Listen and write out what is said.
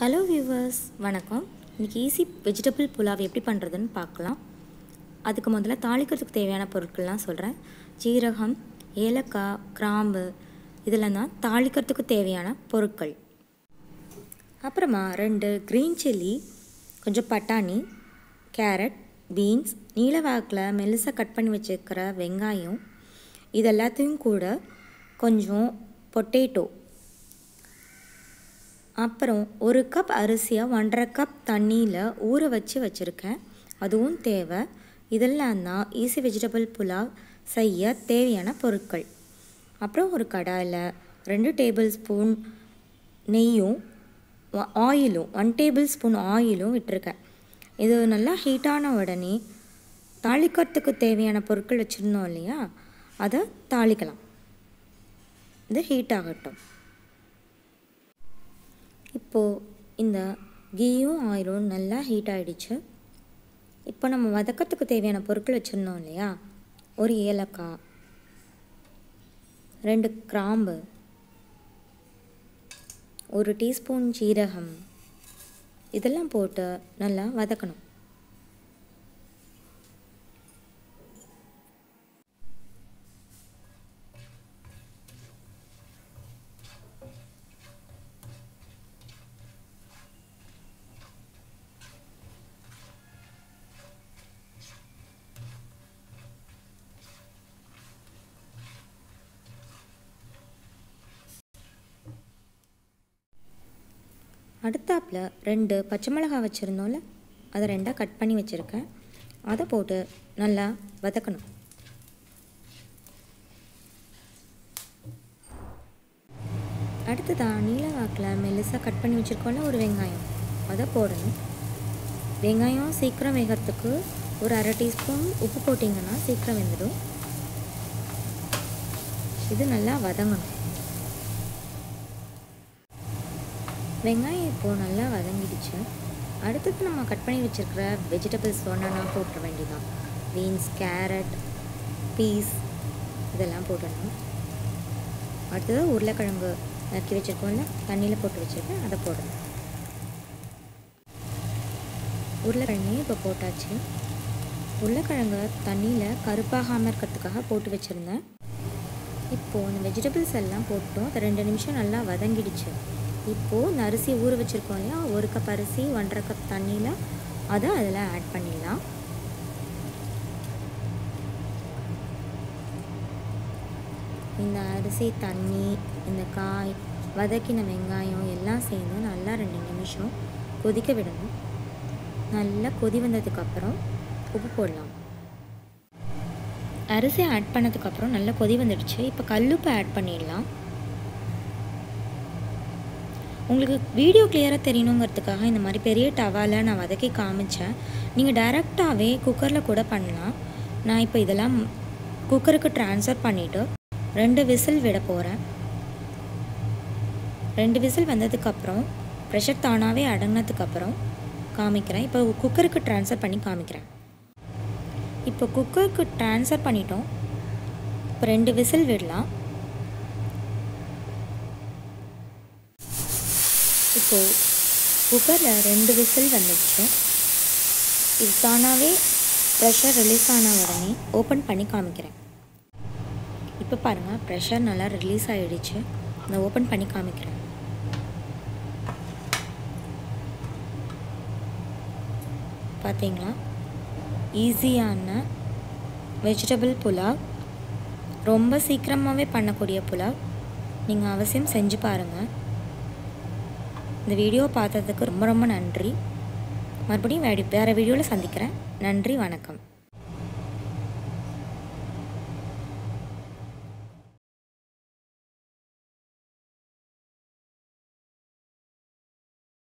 hello viewers வணக்கம் இன்றைக்கி easy vegetable pulao எப்படி பண்ணுறதுன்னு பார்க்கலாம் அதுக்கு முதல்ல தாளிக்கிறதுக்கு தேவையான பொருட்கள்லாம் சொல்கிறேன் ஜீரகம் ஏலக்காய் கிராம்பு இதெல்லாம் தான் தாளிக்கிறதுக்கு தேவையான பொருட்கள் அப்புறமா ரெண்டு க்ரீன் சில்லி கொஞ்சம் பட்டாணி கேரட் பீன்ஸ் நீலவாக்கில் மெல்லிசாக கட் பண்ணி வச்சுருக்கிற வெங்காயம் இது எல்லாத்தையும் கூட கொஞ்சம் பொட்டேட்டோ அப்புறம் ஒரு கப் அரிசியை ஒன்றரை கப் தண்ணியில் ஊற வச்சு வச்சுருக்கேன் அதுவும் தேவை இதெல்லாம் தான் ஈஸி வெஜிடபிள் புலாவ் செய்ய தேவையான பொருட்கள் அப்புறம் ஒரு கடாயில் ரெண்டு டேபிள் ஸ்பூன் நெய்யும் ஆயிலும் ஒன் டேபிள் ஸ்பூன் ஆயிலும் விட்டுருக்கேன் இது நல்லா ஹீட்டான உடனே தாளிக்கிறதுக்கு தேவையான பொருட்கள் வச்சுருந்தோம் இல்லையா அதை தாளிக்கலாம் இது ஹீட் ஆகட்டும் இப்போது இந்த கீயும் ஆயிலும் நல்லா ஹீட் ஆகிடுச்சு இப்போ நம்ம வதக்கத்துக்கு தேவையான பொருட்கள் வச்சுருந்தோம் இல்லையா ஒரு ஏலக்காய் ரெண்டு கிராம்பு ஒரு டீஸ்பூன் ஜீரகம் இதெல்லாம் போட்டு நல்லா வதக்கணும் அடுத்தாப்பில் ரெண்டு பச்சை மிளகாய் வச்சுருந்தோம்ல அதை ரெண்டாக கட் பண்ணி வச்சுருக்கேன் அதை போட்டு நல்லா வதக்கணும் அடுத்ததாக நீலவாக்கில் மெல்லிசாக கட் பண்ணி வச்சுருக்கோம்ல ஒரு வெங்காயம் அதை போடணும் வெங்காயம் சீக்கிரம் வேகிறதுக்கு ஒரு அரை டீஸ்பூன் உப்பு போட்டிங்கன்னா சீக்கிரம் வெந்துடும் இது நல்லா வதங்கணும் வெங்காயம் இப்போது நல்லா வதங்கிடுச்சு அடுத்தது நம்ம கட் பண்ணி வச்சுருக்கிற வெஜிடபிள்ஸ் ஒன்றா போட்டுற வேண்டியதான் பீன்ஸ் கேரட் பீஸ் இதெல்லாம் போட்டுடணும் அடுத்தது உருளைக்கிழங்கு நறுக்கி வச்சுருக்கோம்ல தண்ணியில் போட்டு வச்சுருக்கேன் அதை போடணும் உருளைக்கிழங்கையும் இப்போ போட்டாச்சு உருளைக்கிழங்கு தண்ணியில் கருப்பாகாமல் இருக்கிறதுக்காக போட்டு வச்சுருந்தேன் இப்போது இந்த வெஜிடபிள்ஸ் எல்லாம் போட்டோம் அது ரெண்டு நிமிஷம் நல்லா வதங்கிடுச்சு இப்போது இந்த அரிசி ஊற வச்சுருக்கோம் இல்லையா ஒரு கப் அரிசி ஒன்றரை கப் தண்ணியில் அதை அதில் ஆட் பண்ணிடலாம் இந்த அரிசி தண்ணி இந்த காய் வதக்கின வெங்காயம் எல்லாம் சேர்ந்து நல்லா ரெண்டு நிமிஷம் கொதிக்க விடணும் நல்லா கொதி வந்ததுக்கப்புறம் உப்பு போடலாம் அரிசி ஆட் பண்ணதுக்கப்புறம் நல்லா கொதி வந்துடுச்சு இப்போ கல்லுப்பு ஆட் பண்ணிடலாம் உங்களுக்கு வீடியோ கிளியராக தெரியணுங்கிறதுக்காக இந்த மாதிரி பெரிய டவாவில் நான் வதக்கி காமிச்சேன் நீங்கள் டைரெக்டாகவே குக்கரில் கூட பண்ணலாம் நான் இப்போ இதெல்லாம் குக்கருக்கு ட்ரான்ஸ்ஃபர் பண்ணிவிட்டு ரெண்டு விசில் விட போகிறேன் ரெண்டு விசில் வந்ததுக்கப்புறம் ப்ரெஷர் தானாகவே அடங்கினதுக்கப்புறம் காமிக்கிறேன் இப்போ குக்கருக்கு ட்ரான்ஸ்ஃபர் பண்ணி காமிக்கிறேன் இப்போ குக்கருக்கு ட்ரான்ஸ்ஃபர் பண்ணிட்டோம் இப்போ ரெண்டு விசில் விடலாம் இப்போது குக்கரில் ரெண்டு விசில் வந்துடுச்சு இது தானாகவே ப்ரெஷர் ரிலீஸ் ஆன உடனே ஓப்பன் பண்ணி காமிக்கிறேன் இப்போ பாருங்கள் ப்ரெஷர் நல்லா ரிலீஸ் ஆகிடுச்சு நான் ஓப்பன் பண்ணி காமிக்கிறேன் பார்த்தீங்களா ஈஸியான வெஜிடபிள் புலாவ் ரொம்ப சீக்கிரமாகவே பண்ணக்கூடிய புலாவ் நீங்கள் அவசியம் செஞ்சு பாருங்கள் இந்த வீடியோ பார்த்ததுக்கு ரொம்ப ரொம்ப நன்றி மறுபடியும் வேறு வேறு வீடியோவில் சந்திக்கிறேன் நன்றி வணக்கம்